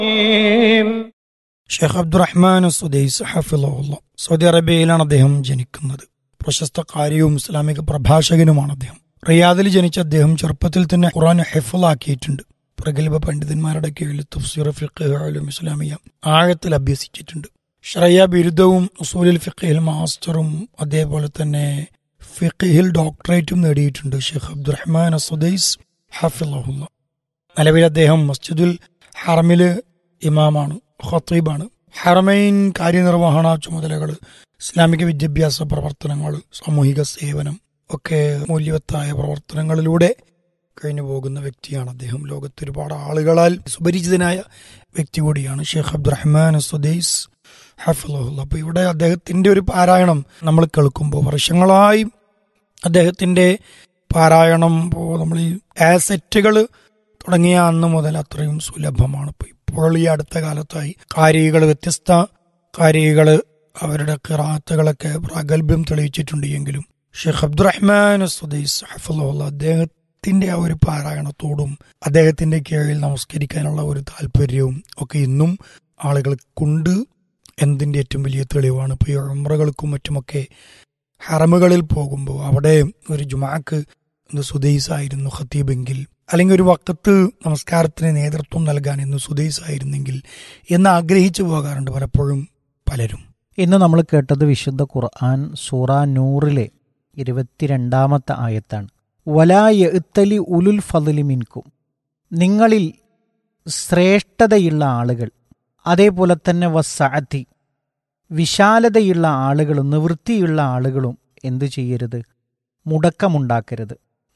Sheikh Abdul Rahman Sudais ഹഫിലുള്ള Saudi അറേബ്യയിലാണ് അദ്ദേഹം ജനിക്കുന്നത് പ്രശസ്ത കാര്യവും ഇസ്ലാമിക പ്രഭാഷകനുമാണ് അദ്ദേഹം റിയാദിൽ ജനിച്ച അദ്ദേഹം ചെറുപ്പത്തിൽ തന്നെ ഖുറാൻ ഹെഫലാക്കിയിട്ടുണ്ട് പ്രഗത്ഭ പണ്ഡിതന്മാരുടെ കീഴിൽ തഫ്സീർ ഫിഖ് ഉലൂം ഇസ്ലാമിയ ആഴത്തിൽ അഭ്യസിച്ചിട്ടുണ്ട് ഷറയ ബിരുദവും ഉസൂലിൽ ഫിഖിൽ മാസ്റ്ററും അതേപോലെ തന്നെ ഫിഖിൽ ഡോക്ടറേറ്റും നേടിയിട്ടുണ്ട് ഷെയ്ഖ് അബ്ദുറഹ്മാൻ സുദൈസ് ഹഫിള്ള നിലവിൽ അദ്ദേഹം മസ്ജിദുൽ ഹറമില് ഇമാമാണ് ഖത്തീബാണ് ഹറമൈൻ കാര്യനിർവഹണ ചുമതലകൾ ഇസ്ലാമിക വിദ്യാഭ്യാസ പ്രവർത്തനങ്ങൾ സാമൂഹിക സേവനം ഒക്കെ മൂല്യവത്തായ പ്രവർത്തനങ്ങളിലൂടെ കഴിഞ്ഞു പോകുന്ന വ്യക്തിയാണ് അദ്ദേഹം ലോകത്ത് ഒരുപാട് ആളുകളാൽ സുപരിചിതനായ വ്യക്തി കൂടിയാണ് ഷെയ്ഖ് അബ്ദുറഹ്മാൻ സുദൈസ് ഹഫിള്ള അപ്പോൾ ഇവിടെ അദ്ദേഹത്തിന്റെ ഒരു പാരായണം നമ്മൾ കേൾക്കുമ്പോൾ വർഷങ്ങളായി അദ്ദേഹത്തിന്റെ പാരായണം ഇപ്പോൾ നമ്മൾ ഈ ആസെറ്റുകൾ തുടങ്ങിയ അന്ന് മുതൽ അത്രയും സുലഭമാണ് ഇപ്പോൾ ഇപ്പോൾ ഈ അടുത്ത കാലത്തായി കാരികൾ വ്യത്യസ്ത കാരികൾ അവരുടെ കിറാത്തുകളൊക്കെ പ്രാഗൽഭ്യം തെളിയിച്ചിട്ടുണ്ട് എങ്കിലും ഷെയ്ഖ് അബ്ദുറഹ്മാൻ സുദൈസ് ഹഫുള്ള അദ്ദേഹത്തിന്റെ ആ ഒരു പാരായണത്തോടും അദ്ദേഹത്തിന്റെ കീഴിൽ നമസ്കരിക്കാനുള്ള ഒരു താല്പര്യവും ഒക്കെ ഇന്നും ആളുകൾക്കുണ്ട് എന്തിന്റെ ഏറ്റവും വലിയ തെളിവാണ് ഇപ്പോൾ ഈ ഉമ്രകൾക്കും മറ്റുമൊക്കെ ഹറമുകളിൽ പോകുമ്പോൾ അവിടെ ഒരു ജുമാക്ക് സുദൈസ് ആയിരുന്നു ഖത്തീബെങ്കിൽ അല്ലെങ്കിൽ ഒരു വക്കത്ത് നമസ്കാരത്തിന് നേതൃത്വം നൽകാൻ ഇന്ന് സുദൈസ് ആയിരുന്നെങ്കിൽ എന്ന് ആഗ്രഹിച്ചു പോകാറുണ്ട് പലപ്പോഴും പലരും ഇന്ന് നമ്മൾ കേട്ടത് വിശുദ്ധ ഖുർആൻ സൂറ നൂറിലെ ഇരുപത്തിരണ്ടാമത്തെ ആയത്താണ് വലാ യഅ്തലി ഉലുൽ ഫضലി മിൻകും നിങ്ങളിൽ ശ്രേഷ്ഠതയുള്ള ആളുകൾ അതേപോലെ തന്നെ വസ്സാത്തി വിശാലതയുള്ള ആളുകളും നിവൃത്തിയുള്ള ആളുകളും എന്തു ചെയ്യരുത് മുടക്കമുണ്ടാക്കരുത്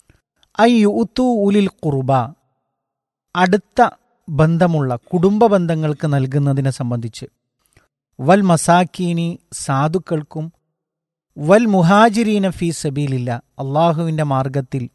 ഐ യുത്തു ഉലിൽ കുർബ അടുത്ത ബന്ധമുള്ള കുടുംബ ബന്ധങ്ങൾക്ക് നൽകുന്നതിനെ സംബന്ധിച്ച് വൽ മസാക്കീനി സാധുക്കൾക്കും വൽ മുഹാജിരീന ഫീ സബീലില്ല അള്ളാഹുവിൻ്റെ മാർഗത്തിൽ